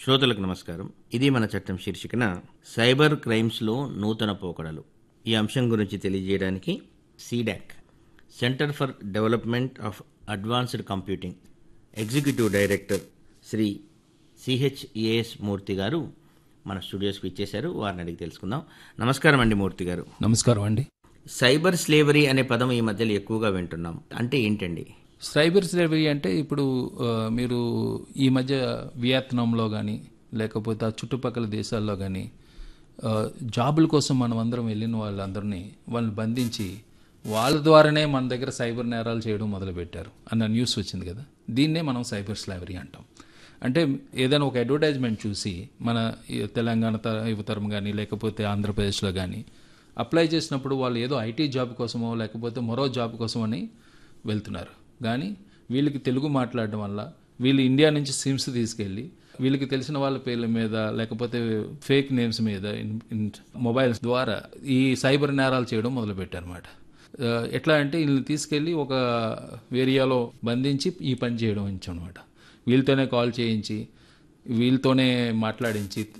శ్రోతలకు నమస్కారం ఇది మన చట్టం శీర్షికన సైబర్ క్రైమ్స్లో నూతన పోకడలు ఈ అంశం గురించి తెలియజేయడానికి CDAC centre for development of advanced computing executive director Shri CHAS Murthy garu మన స్టూడియోస్కి ఇచ్చేశారు వారిని అడిగి తెలుసుకుందాం నమస్కారం అండి మూర్తి గారు నమస్కారం అండి సైబర్ స్లేవరీ అనే పదం ఈ మధ్యలో ఎక్కువగా వింటున్నాం అంటే ఏంటండి సైబర్ స్లేవరీ అంటే ఇప్పుడు ఆ, మీరు ఈ మధ్య వియత్నాంలో కానీ లేకపోతే ఆ చుట్టుపక్కల దేశాల్లో కానీ జాబుల కోసం మనం అందరం వెళ్ళిన వాళ్ళందరినీ వాళ్ళని బంధించి వాళ్ళ ద్వారానే మన దగ్గర సైబర్ నేరాలు చేయడం మొదలుపెట్టారు అన్న న్యూస్ వచ్చింది కదా దీన్నే మనం సైబర్ స్లేవరీ అంటాం అంటే ఏదైనా ఒక అడ్వర్టైజ్మెంట్ చూసి మన ఈ తెలంగాణ త- యువతరం కానీ లేకపోతే ఆంధ్రప్రదేశ్లో కానీ అప్లై చేసినప్పుడు వాళ్ళు ఏదో ఐటీ జాబ్ కోసమో లేకపోతే మరో జాబ్ కోసమని వెళ్తున్నారు కానీ వీళ్ళకి తెలుగు మాట్లాడడం వల్ల వీళ్ళు ఇండియా నుంచి సిమ్స్ తీసుకెళ్ళి వీళ్ళకి తెలిసిన వాళ్ళ పేర్ల మీద లేకపోతే ఫేక్ నేమ్స్ మీద ఇన్- ఇన్- మొబైల్స్ ద్వారా ఈ సైబర్ నేరాలు చేయడం మొదలుపెట్టారన్నమాట ఆ, ఎట్లా అంటే వీళ్ళని తీసుకెళ్ళి ఒక ఏరియాలో బంధించి ఈ పని చేయడం అనమాట వీళ్ళతోనే కాల్ చేయించి వీళ్ళతోనే మాట్లాడించి